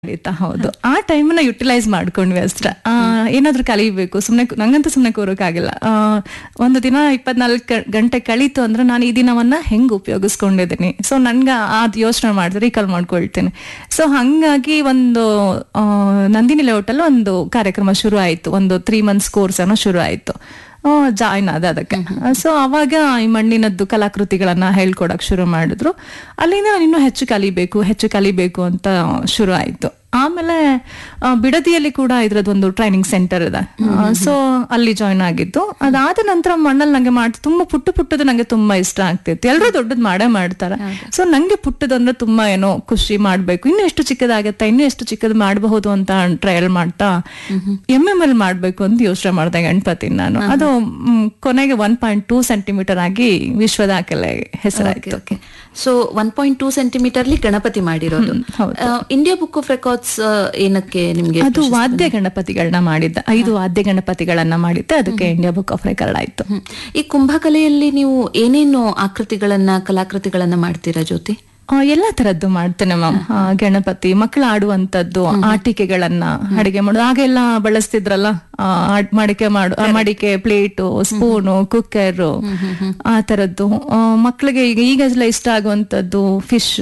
ಖಂಡಿತ ಹೌದು ಆ ಟೈಮನ್ನ ಯುಟಿಲೈಸ್ ಮಾಡ್ಕೊಂಡ್ವಿ ಅಷ್ಟೇ ಆ, ಏನಾದ್ರೂ ಕಲಿಬೇಕು ಸುಮ್ನೆ ಕು- ನಂಗಂತೂ ಸುಮ್ನೆ ಕೂರೋಕ್ಕಾಗಿಲ್ಲ ಆ, ಒಂದು ದಿನ ಇಪ್ಪತ್ನಾಲ್ಕು ಗಂಟೆ ಕಳೀತು ಅಂದ್ರೆ ನಾನು ಈ ದಿನವನ್ನ ಹೆಂಗ್ ಉಪಯೋಗಿಸ್ಕೊಂಡಿದ್ದೀನಿ ಸೊ ನನ್ಗೆ ಅದ್ ಯೋಚನೆ ಮಾಡಿದ್ರೆ ರೀಕಾಲ್ ಮಾಡ್ಕೊಳ್ತೀನಿ ಸೊ ಹಂಗಾಗಿ ಒಂದು ಆ, ನಂದಿನಿ ಲೇಔಟಲ್ಲಿ ಒಂದು ಕಾರ್ಯಕ್ರಮ ಶುರು ಆಯ್ತು ಒಂದು ತ್ರೀ ಮಂತ್ಸ್ ಕೋರ್ಸ್ ಏನೋ ಶುರು ಆಯ್ತು ಜಾಯ್ನ್ ಆದ ಅದಕ್ಕೆ ಸೊ ಅವಾಗ ಈ ಮಣ್ಣಿನದ್ದು ಕಲಾಕೃತಿಗಳನ್ನ ಹೇಳ್ಕೊಡಕ್ ಶುರು ಮಾಡಿದ್ರು ಅಲ್ಲಿಂದ ನಾನು ಇನ್ನೂ ಹೆಚ್ಚು ಕಲಿಬೇಕು ಹೆಚ್ಚು ಕಲಿಬೇಕು ಅಂತ ಶುರು ಆಯ್ತು ಆಮೇಲೆ ಆ, ಬಿಡದಿಯಲ್ಲಿ ಕೂಡ ಇದ್ರದ್ದೊಂದು ಟ್ರೈನಿಂಗ್ ಸೆಂಟರ್ ಇದೆ ಸೊ ಅಲ್ಲಿ ಜಾಯ್ನ್ ಆಗಿದ್ದು ಅದಾದ ನಂತರ ಮಣ್ಣಲ್ಲಿ ನಂಗೆ ಮಾಡಿ ತುಂಬಾ ಪುಟ್ಟ ಪುಟ್ಟದು ನಂಗೆ ತುಂಬಾ ಇಷ್ಟ ಆಗ್ತಿತ್ತು ಎಲ್ಲರೂ ದೊಡ್ಡದ್ ಮಾಡೇ ಮಾಡ್ತಾರೆ ಸೊ ನಂಗೆ ಪುಟ್ಟದಂದ್ರೆ ತುಂಬಾ ಏನೋ ಖುಷಿ ಮಾಡ್ಬೇಕು ಇನ್ನು ಎಷ್ಟು ಚಿಕ್ಕದಾಗತ್ತೆ ಇನ್ನು ಎಷ್ಟು ಚಿಕ್ಕದ್ ಮಾಡಬಹುದು ಅಂತ ಟ್ರಯಲ್ ಮಾಡ್ತಾ ಎಮ್ ಎಮ್ ಎಲ್ ಮಾಡ್ಬೇಕು ಅಂತ ಯೋಚನೆ ಮಾಡಿದೆ ಗಣಪತಿ ನಾನು ಅದು ಮ್, ಕೊನೆಗೆ ಒನ್ ಪಾಯಿಂಟ್ ಟೂ ಸೆಂಟಿಮೀಟರ್ ಆಗಿ ವಿಶ್ವ ದಾಖಲೆ ಹೆಸರಾಯ್ತು okay so one point two ಸೆಂಟಿಮೀಟರ್ಲಿ ಗಣಪತಿ ಮಾಡಿರೋದು ಹೌದು. ಇಂಡಿಯಾ ಬುಕ್ ಆಫ್ ರೆಕಾರ್ಡ್ಸ್ ಏನಕ್ಕೆ ನಿಮ್ಗೆ ಅದು ವಾದ್ಯ ಗಣಪತಿಗಳನ್ನ ಮಾಡಿದ್ದ ಐದು ವಾದ್ಯ ಗಣಪತಿಗಳನ್ನ ಮಾಡಿದ್ದೆ ಅದಕ್ಕೆ ಇಂಡಿಯಾ ಬುಕ್ ಆಫ್ ರೆಕಾರ್ಡ್ ಆಯ್ತು ಹ್ಮ್. ಈ ಕುಂಭಕಲೆಯಲ್ಲಿ ನೀವು ಏನೇನು ಆಕೃತಿಗಳನ್ನ ಕಲಾಕೃತಿಗಳನ್ನ ಮಾಡ್ತೀರಾ ಜ್ಯೋತಿ ಆ, ಎಲ್ಲಾ ತರದ್ದು ಮಾಡ್ತೇನೆ ಮ್ಯಾಮ್ ಗಣಪತಿ ಮಕ್ಕಳು ಆಡುವಂತದ್ದು ಆಟಿಕೆಗಳನ್ನ ಅಡಿಗೆ ಮಾಡೋದು ಆಗೆಲ್ಲ ಬಳಸ್ತಿದ್ರಲ್ಲ ಆ, ಆಡ್- ಮಡಿಕೆ ಮಾಡು ಆ, ಮಡಿಕೆ ಪ್ಲೇಟು ಸ್ಪೂನು ಕುಕ್ಕರ್ ಆ ತರದ್ದು ಆ, ಮಕ್ಳಿಗೆ ಈಗ ಈಗೆಲ್ಲ ಇಷ್ಟ ಆಗುವಂತದ್ದು ಫಿಶ್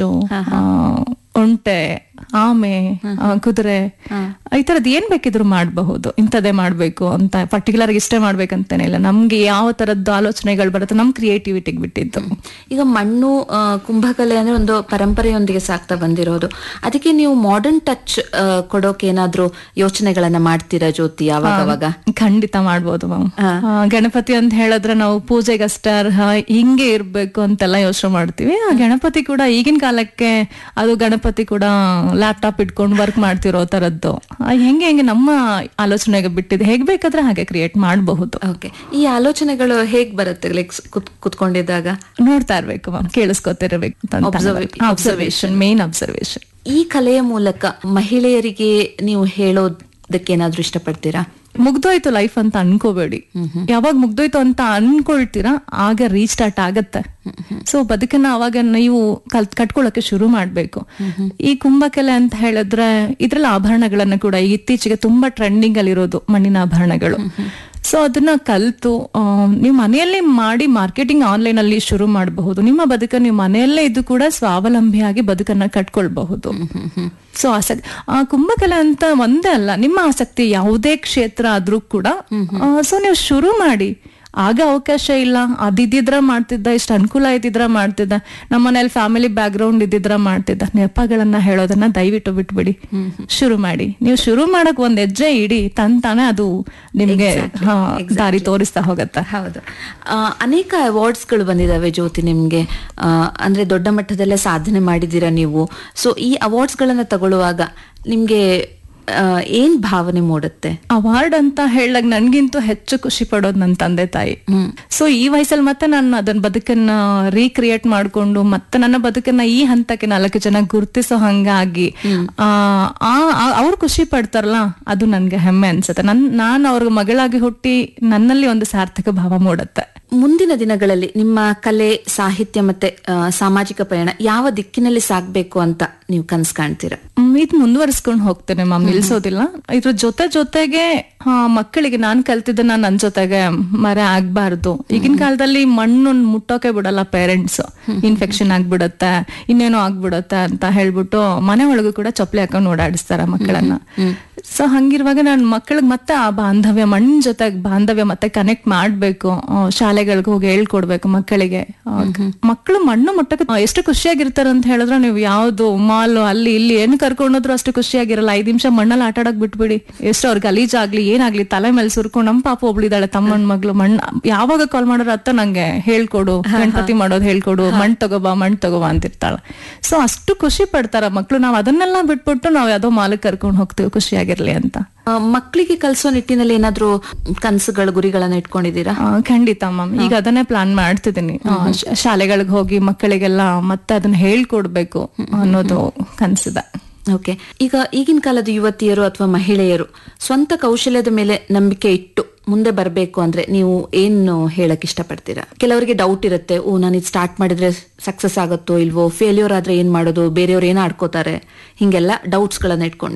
ಒಂಟೆ ಆಮೆ ಆ, ಕುದುರೆ ಈ ತರದ್ ಏನ್ ಬೇಕಿದ್ರು ಮಾಡಬಹುದು ಇಂಥದ್ದೇ ಮಾಡ್ಬೇಕು ಅಂತ ಪರ್ಟಿಕ್ಯುಲರ್ ಇಷ್ಟೇ ಮಾಡ್ಬೇಕಂತಾನೆ ಇಲ್ಲ ನಮ್ಗೆ ಯಾವ ತರದ್ದು ಆಲೋಚನೆಗಳು ಬರುತ್ತೆ ನಮ್ ಕ್ರಿಯೇಟಿವಿಟಿಗೆ ಬಿಟ್ಟಿದ್ದು ಈಗ ಮಣ್ಣು ಆ, ಕುಂಭಕಲೆ ಅಂದ್ರೆ ಒಂದು ಪರಂಪರೆಯೊಂದಿಗೆ ಸಾಕ್ತಾ ಬಂದಿರೋದು ಅದಕ್ಕೆ ನೀವು ಮಾಡರ್ನ್ ಟಚ್ ಕೊಡೋಕೆ ಏನಾದ್ರೂ ಯೋಚನೆಗಳನ್ನ ಮಾಡ್ತೀರಾ ಜ್ಯೋತಿ ಯಾವಾಗ ಅವಾಗ ಖಂಡಿತ ಮಾಡ್ಬೋದು ಮ್ಯಾಮ್ ಗಣಪತಿ ಅಂತ ಹೇಳಿದ್ರೆ ನಾವು ಪೂಜೆಗಷ್ಟೇ ಅರ್ಹ ಹಿಂಗೆ ಇರ್ಬೇಕು ಅಂತೆಲ್ಲ ಯೋಚನೆ ಮಾಡ್ತೀವಿ ಆ ಗಣಪತಿ ಕೂಡ ಈಗಿನ ಕಾಲಕ್ಕೆ ಅದು ಗಣಪತಿ ಕೂಡ ಲ್ಯಾಪ್ಟಾಪ್ ಇಟ್ಕೊಂಡು ವರ್ಕ್ ಮಾಡ್ತಿರೋ ತರದ್ದು ಆ, ಹೆಂಗೆ ಹೆಂಗೆ ನಮ್ಮ ಆಲೋಚನೆಗೆ ಬಿಟ್ಟಿದೆ ಹೇಗ್ ಬೇಕಾದ್ರೆ ಹಾಗೆ ಕ್ರಿಯೇಟ್ ಮಾಡಬಹುದು ಓಕೆ ಈ ಆಲೋಚನೆಗಳು ಹೇಗ್ ಬರುತ್ತೆ ಲೈಕ್ ಕುತ್ಕೊಂಡಿದ್ದಾಗ ನೋಡ್ತಾ ಇರ್ಬೇಕು ಮ್ಯಾಮ್ ಕೇಳಿಸ್ಕೊತಿರ್ಬೇಕು Observa- ಅಬ್ಸರ್ವೇಷನ್ ಮೇನ್ ಅಬ್ಸರ್ವೇಷನ್ ಈ ಕಲೆಯ ಮೂಲಕ ಮಹಿಳೆಯರಿಗೆ ನೀವು ಹೇಳೋದಕ್ಕೆ ಏನಾದ್ರೂ ಇಷ್ಟಪಡ್ತೀರಾ ಮುಗ್ದೋಯ್ತು ಲೈಫ್ ಅಂತ ಅನ್ಕೋಬೇಡಿ ಯಾವಾಗ ಮುಗ್ದೋಯ್ತು ಅಂತ ಅನ್ಕೊಳ್ತೀರಾ ಆಗ ರೀಸ್ಟಾರ್ಟ್ ಆಗತ್ತೆ ಸೊ ಬದುಕನ್ನ ಅವಾಗ ನೀವು ಕಲ್ ಕಟ್ಕೊಳಕ್ಕೆ ಶುರು ಮಾಡ್ಬೇಕು ಈ ಕುಂಭಕೆಲೆ ಅಂತ ಹೇಳಿದ್ರೆ ಇದ್ರಲ್ಲಿ ಆಭರಣಗಳನ್ನ ಕೂಡ ಈಗ ಇತ್ತೀಚೆಗೆ ತುಂಬಾ ಟ್ರೆಂಡಿಂಗ್ ಅಲ್ಲಿರೋದು ಮಣ್ಣಿನ ಆಭರಣಗಳು ಸೊ ಅದನ್ನ ಕಲ್ತು ಆ, ನೀವು ಮನೆಯಲ್ಲೇ ಮಾಡಿ ಮಾರ್ಕೆಟಿಂಗ್ ಆನ್ಲೈನ್ ಅಲ್ಲಿ ಶುರು ಮಾಡಬಹುದು ನಿಮ್ಮ ಬದುಕನ್ನು ನೀವು ಮನೆಯಲ್ಲೇ ಇದ್ದು ಕೂಡ ಸ್ವಾವಲಂಬಿಯಾಗಿ ಬದುಕನ್ನ ಕಟ್ಕೊಳ್ಬಹುದು ಸೊ ಆಸಕ್ತಿ ಆ ಕುಂಭಕಲೆ ಅಂತ ಒಂದೇ ಅಲ್ಲ ನಿಮ್ಮ ಆಸಕ್ತಿ ಯಾವುದೇ ಕ್ಷೇತ್ರ ಆದ್ರೂ ಕೂಡ ಸೊ ನೀವು ಶುರು ಮಾಡಿ ಆಗ ಅವಕಾಶ ಇಲ್ಲ ಅದಿದ್ದಿದ್ರ ಮಾಡ್ತಿದ್ದ ಇಷ್ಟು ಅನುಕೂಲ ಇದ್ದಿದ್ರ ಮಾಡ್ತಿದ್ದ ನಮ್ಮ ಮನೇಲಿ ಫ್ಯಾಮಿಲಿ ಬ್ಯಾಕ್ ಗ್ರೌಂಡ್ ಇದ್ದಿದ್ರ ಮಾಡ್ತಿದ್ದ ನೆಪಗಳನ್ನ ಹೇಳೋದನ್ನ ದಯವಿಟ್ಟು ಬಿಟ್ಬಿಡಿ ಶುರು ಮಾಡಿ ನೀವು ಶುರು ಮಾಡಕ್ ಒಂದ್ ಹೆಜ್ಜೆ ಇಡಿ ತಂತಾನೆ ಅದು ನಿಮ್ಗೆ ಹಾ, ದಾರಿ ತೋರಿಸ್ತಾ ಹೋಗತ್ತೆ ಹೌದು ಆ, ಅನೇಕ ಅವಾರ್ಡ್ಸ್ಗಳು ಬಂದಿದಾವೆ ಜ್ಯೋತಿ ನಿಮ್ಗೆ ಆ, ಅಂದ್ರೆ ದೊಡ್ಡ ಮಟ್ಟದಲ್ಲೇ ಸಾಧನೆ ಮಾಡಿದ್ದೀರಾ ನೀವು ಸೊ ಈ ಅವಾರ್ಡ್ಸ್ಗಳನ್ನ ತಗೊಳ್ಳುವಾಗ ನಿಮ್ಗೆ ಆ, ಏನ್ ಭಾವನೆ ಮೂಡುತ್ತೆ ಅವಾರ್ಡ್ ಅಂತ ಹೇಳಕ್ ನನ್ಗಿಂತೂ ಹೆಚ್ಚು ಖುಷಿ ಪಡೋದು ನನ್ನ ತಂದೆ ತಾಯಿ ಸೊ ಈ ವಯಸ್ಸಲ್ಲಿ ಮತ್ತೆ ನಾನು ಅದನ್ನ ಬದುಕನ್ನ ರೀಕ್ರಿಯೇಟ್ ಮಾಡ್ಕೊಂಡು ಮತ್ತೆ ನನ್ನ ಬದುಕನ್ನ ಈ ಹಂತಕ್ಕೆ ನಾಲ್ಕು ಜನ ಗುರ್ತಿಸೋ ಹಂಗಾಗಿ ಆ ಅವ್ರು ಖುಷಿ ಪಡ್ತಾರಲ್ಲ ಅದು ನನ್ಗೆ ಹೆಮ್ಮೆ ಅನ್ಸುತ್ತೆ ನನ್ ನಾನು ಅವ್ರ ಮಗಳಾಗಿ ಹುಟ್ಟಿ ನನ್ನಲ್ಲಿ ಒಂದು ಸಾರ್ಥಕ ಭಾವ ಮೂಡುತ್ತೆ ಮುಂದಿನ ದಿನಗಳಲ್ಲಿ ನಿಮ್ಮ ಕಲೆ ಸಾಹಿತ್ಯ ಮತ್ತೆ ಆ, ಸಾಮಾಜಿಕ ಪಯಣ ಯಾವ ದಿಕ್ಕಿನಲ್ಲಿ ಸಾಗ್ಬೇಕು ಅಂತ ನೀವು ಕನ್ಸ್ ಕಾಣ್ತೀರಾ ಮ್, ಇದ್ ಮುಂದುವರಿಸ್ಕೊಂಡು ಹೋಗ್ತೇನೆ ಮ್ಯಾಮ್ ನಿಲ್ಸೋದಿಲ್ಲ ಇದ್ರ ಜೊತೆ ಜೊತೆಗೆ ಆ, ಮಕ್ಕಳಿಗೆ ನಾನ್ ಕಲ್ತಿದ್ದ ನಾನ್ ನನ್ ಜೊತೆಗೆ ಮರೆ ಆಗ್ಬಾರ್ದು ಈಗಿನ ಕಾಲದಲ್ಲಿ ಮಣ್ಣು ಮುಟ್ಟೋಕೆ ಬಿಡಲ್ಲ ಪೇರೆಂಟ್ಸ್ ಇನ್ಫೆಕ್ಷನ್ ಆಗ್ಬಿಡತ್ತೆ ಇನ್ನೇನೋ ಆಗ್ಬಿಡತ್ತೆ ಅಂತ ಹೇಳ್ಬಿಟ್ಟು ಮನೆ ಒಳಗೂ ಕೂಡ ಚಪ್ಪಲಿ ಹಾಕೊಂಡು ಓಡಾಡಿಸ್ತಾರ ಮಕ್ಕಳನ್ನ ಸೊ ಹಂಗಿರುವಾಗ ನಾನು ಮಕ್ಕಳಿಗೆ ಮತ್ತೆ ಆ ಬಾಂಧವ್ಯ ಮಣ್ಣಿನ ಜೊತೆ ಬಾಂಧವ್ಯ ಮತ್ತೆ ಕನೆಕ್ಟ್ ಮಾಡ್ಬೇಕು ಶಾಲೆಗಳಿಗೆ ಹೋಗಿ ಹೇಳ್ಕೊಡ್ಬೇಕು ಮಕ್ಕಳಿಗೆ ಮಕ್ಕಳು ಮಣ್ಣು ಮುಟ್ಟಕ್ಕೆ ಆ, ಎಷ್ಟು ಖುಷಿಯಾಗಿರ್ತಾರೆ ಅಂತ ಹೇಳಿದ್ರೆ ನೀವು ಯಾವ್ದು ಮಾಲ್ ಅಲ್ಲಿ ಇಲ್ಲಿ ಏನು ಕರ್ಕೊಂಡೋದ್ರು ಅಷ್ಟು ಖುಷಿಯಾಗಿರಲ್ಲ ಐದ್ ನಿಮಿಷ ಮಣ್ಣಲ್ಲಿ ಆಟ ಆಡಕ್ ಬಿಟ್ಬಿಡಿ ಎಷ್ಟು ಅವ್ರ ಗಲೀಜಾಗ್ಲಿ ಏನಾಗ್ಲಿ ತಲೆ ಮೇಲೆ ಸುರ್ಕೊಂಡು ನಮ್ಮ ಪಾಪ ಒಬ್ಳಿದಾಳೆ ತಮ್ಮನ್ ಮಗ್ಳು ಮಣ್ಣು ಯಾವಾಗ ಕಾಲ್ ಮಾಡೋರು ಅತ್ತ ನಂಗೆ ಹೇಳ್ಕೊಡು ಗಣಪತಿ ಮಾಡೋದು ಹೇಳ್ಕೊಡು ಮಣ್ಣು ತಗೋಬಾ ಮಣ್ಣು ತಗೋಬಾ ಅಂತಿರ್ತಾಳೆ ಸೊ ಅಷ್ಟು ಖುಷಿ ಪಡ್ತಾರ ಮಕ್ಳು ನಾವ್ ಅದನ್ನೆಲ್ಲ ಬಿಟ್ಬಿಟ್ಟು ನಾವ್ ಯಾವ್ದೋ ಮಾಲಕ್ ಕರ್ಕೊಂಡು ಹೋಗ್ತೀವಿ ಖುಷಿಯಾಗಿರ್ಲಿ ಅಂತ ಆ, ಮಕ್ಕಳಿಗೆ ಕಲಿಸೋ ನಿಟ್ಟಿನಲ್ಲಿ ಏನಾದ್ರೂ ಕನಸುಗಳು ಗುರಿಗಳನ್ನ ಇಟ್ಕೊಂಡಿದ್ದೀರಾ ಆ, ಖಂಡಿತ ಮ್ಯಾಮ್ ಈಗ ಅದನ್ನೇ ಪ್ಲಾನ್ ಮಾಡ್ತಿದ್ದೀನಿ ಆ, ಶ- ಶಾಲೆಗಳಿಗೆ ಹೋಗಿ ಮಕ್ಕಳಿಗೆಲ್ಲ ಮತ್ತೆ ಅದನ್ನ ಹೇಳ್ಕೊಡ್ಬೇಕು ಅನ್ನೋದು ಕನ್ಸಿದೆ ಓಕೆ ಈಗ ಈಗಿನ ಕಾಲದ ಯುವತಿಯರು ಅಥವಾ ಮಹಿಳೆಯರು ಸ್ವಂತ ಕೌಶಲ್ಯದ ಮೇಲೆ ನಂಬಿಕೆ ಇಟ್ಟು ಮುಂದೆ ಬರಬೇಕು ಅಂದ್ರೆ ನೀವು ಏನು ಹೇಳಕ್ ಇಷ್ಟಪಡ್ತೀರಾ ಕೆಲವರಿಗೆ ಡೌಟ್ ಇರುತ್ತೆ ಓ ನಾನು ಇದು ಸ್ಟಾರ್ಟ್ ಮಾಡಿದ್ರೆ ಸಕ್ಸಸ್ ಆಗುತ್ತೋ ಇಲ್ವೋ ಫೇಲ್ಯೂರ್ ಆದ್ರೆ ಏನ್ ಮಾಡೋದು ಬೇರೆಯವ್ರು ಏನ್ ಆಡ್ಕೋತಾರೆ ಹಿಂಗೆಲ್ಲ ಡೌಟ್ಸ್ ಗಳನ್ನ ಇಟ್ಕೊಂಡು